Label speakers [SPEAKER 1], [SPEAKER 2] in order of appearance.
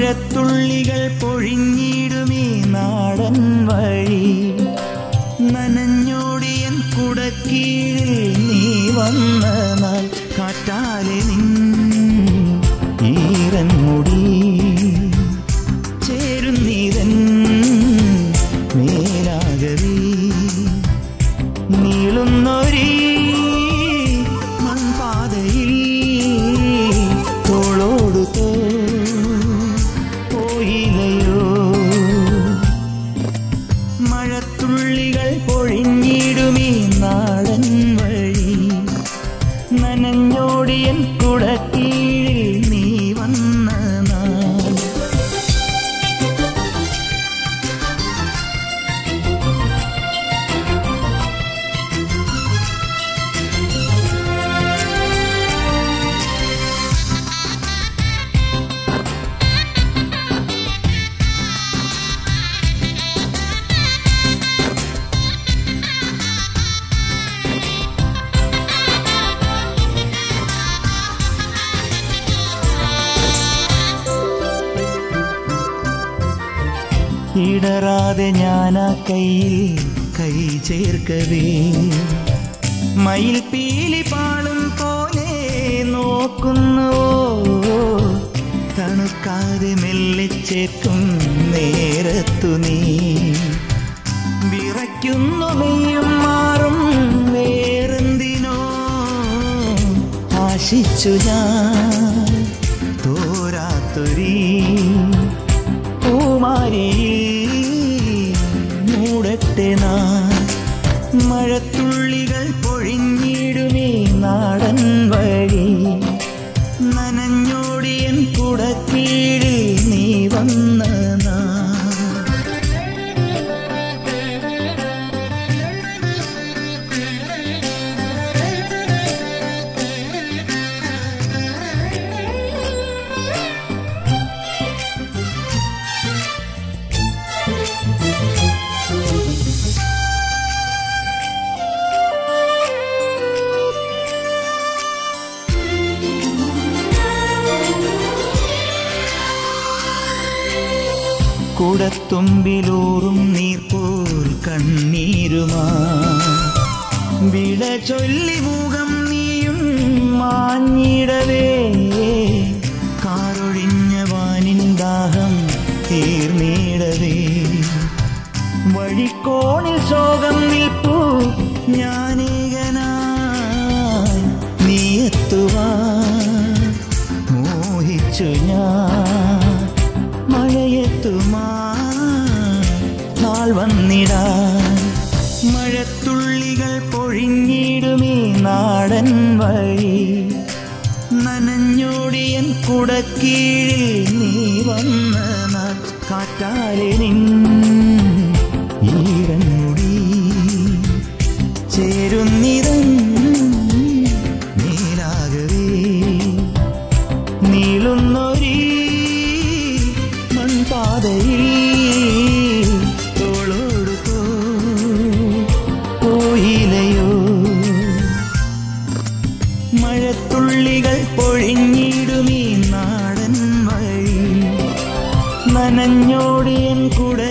[SPEAKER 1] മഴത്തുള്ളികൾ പൊഴിഞ്ഞിടുമീ നാടൻ വഴി നനഞ്ഞോടിയൻ കുടക്കീഴിൽ നീ വന്ന നാൾ കാറ്റാലെ നിൻ ഈരൻ മുടി ചേരുന്നീതൻ മേലാകവി നീളുന്നൊരീ മൺപാതയിൽ തോളോടു തോ പോയില്ലയോ മഴത്തുള്ളികൾ പൊഴിഞ്ഞിടുമീ നാടൻ വഴി നനഞ്ഞോടിയൻ കുടക്കീഴിൽ നീ വന്ന നാൾ ഇടറാതെ ഞാനാ കയ്യിൽ കൈ ചേർക്കവേ മയിൽ പീലി പാളും പോലെ നോക്കുന്നുവോ തണുക്കാതെ മെല്ലെ ചേർക്കും നേരത്തു നീ വിറയ്ക്കുന്നു നീയും മാറും വേറെന്തിനോ ആശിച്ചു ഞാൻ തോരാത്തൊരീ പൂമാരി മൂടട്ടെ നാൻ മഴത്തുള്ളികൾ പൊഴിഞ്ഞിടുമേ നാടൻ വഴി നനഞ്ഞോടിയൻ കുടക്കീഴിൽ നീ വന്ന നാൾ കുടത്തുമ്പിലൂറും നീർപോൽ കണ്ണീരുമാ വിട ചൊല്ലി മുഖം നീയും മാഞ്ഞിടവേ കാറൊഴിഞ്ഞ വാനിൻ ദാഹം തീർന്നിടവേ വഴിക്കോണിൽ ശോകം നിൽപ്പൂ ഞാനേകനായി നീ എത്തുവാ മോഹിച്ചു ഞാൻ മഴയെത്തുമാ നാൾ വന്നിടാൻ മഴത്തുള്ളികൾ പൊഴിഞ്ഞിടുമീ നാടൻ വഴി നനഞ്ഞോടിയൻ കുടക്കീഴിൽ നീ വന്ന നാൾ കാറ്റാലെ നിൻ ഈരൻ മുടി ചേരുന്നിതൻ നീലാകവേ നീളുന്നൊരീ മൺപാതയിൽ തോളോടു തോ പോയിലയോ മഴത്തുള്ളികൾ പൊഴിഞ്ഞിടുമീ നാടൻ വഴി നനഞ്ഞോടിയൻ കുട